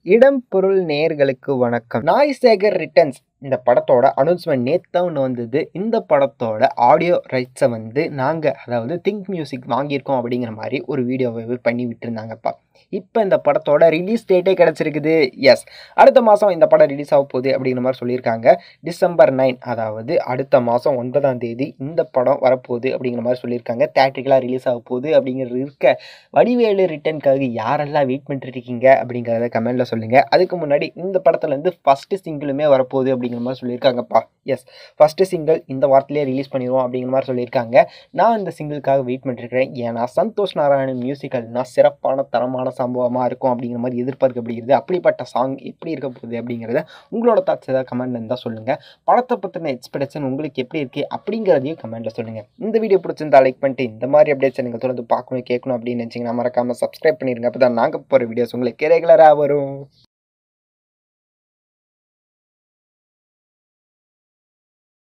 இடம் பொருள் நேயர்களுக்கு வணக்கம் நாய் சேகர் ரிட்டர்ன்ஸ் இந்த படத்தோட அனௌன்ஸ்மெண்ட் நேற்று ஒன்று வந்தது இந்த படத்தோட ஆடியோ ரைட்ஸை வந்து நாங்கள் அதாவது திங்க் மியூசிக் வாங்கியிருக்கோம் அப்படிங்கிற மாதிரி ஒரு வீடியோவை பண்ணி விட்டுருந்தாங்கப்பா இப்போ இந்த படத்தோட ரிலீஸ் டேட்டே கிடச்சிருக்குது எஸ் அடுத்த மாதம் இந்த படம் ரிலீஸ் ஆக போகுது அப்படிங்கிற மாதிரி சொல்லியிருக்காங்க டிசம்பர் நைன் அதாவது அடுத்த மாதம் ஒன்பதாம் தேதி இந்த படம் வரப்போகுது அப்படிங்கிற மாதிரி சொல்லியிருக்காங்க தேட்ரிக்கலாக ரிலீஸ் ஆக போகுது அப்படிங்கிறது இருக்க வடிவேலு ரிட்டர்னுக்காக யாரெல்லாம் வெயிட் பண்ணிட்டு இருக்கீங்க அப்படிங்கிறத கமெண்ட்டில் சொல்லுங்கள் அதுக்கு முன்னாடி இந்த படத்துலேருந்து ஃபஸ்ட்டு சிங்கிளுமே வரப்போகுது அப்படிங்கிற மாதிரி சொல்லியிருக்காங்கப்பா எஸ் ஃபஸ்ட்டு சிங்கிள் இந்த வாரத்திலே ரிலீஸ் பண்ணிடுவோம் அப்படிங்கிற மாதிரி சொல்லியிருக்காங்க நான் இந்த சிங்கிளுக்காக வெயிட் பண்ணிருக்கிறேன் ஏன்னா சந்தோஷ் நாராயணன் மியூசிக்கல்னா சிறப்பான தரமான சம்பவமாக இருக்கும் அப்படிங்கிற மாதிரி எதிர்பார்க்கப்படுகிறது அப்படிப்பட்ட சாங் எப்படி இருக்க போகுது அப்படிங்கிறத உங்களோட தாட்ஸ் ஏதாவது கமெண்ட்ல இருந்தால் சொல்லுங்கள் படத்தை பற்றின எக்ஸ்பெக்டேஷன் உங்களுக்கு எப்படி இருக்குது அப்படிங்கிறதையும் கமெண்ட்டில் சொல்லுங்கள் இந்த வீடியோ பிடிச்சிருந்தா லைக் பண்ணிட்டு இந்த மாதிரி அப்டேட்ஸ் நீங்கள் தொடர்ந்து பார்க்கணும் கேட்கணும் அப்படின்னு நினச்சிங்கன்னா மறக்காமல் சப்ஸ்கிரைப் பண்ணிடுங்க அப்போ தான் நாங்கள் போகிற வீடியோஸ் உங்களுக்கு ரெகுலராக வரும்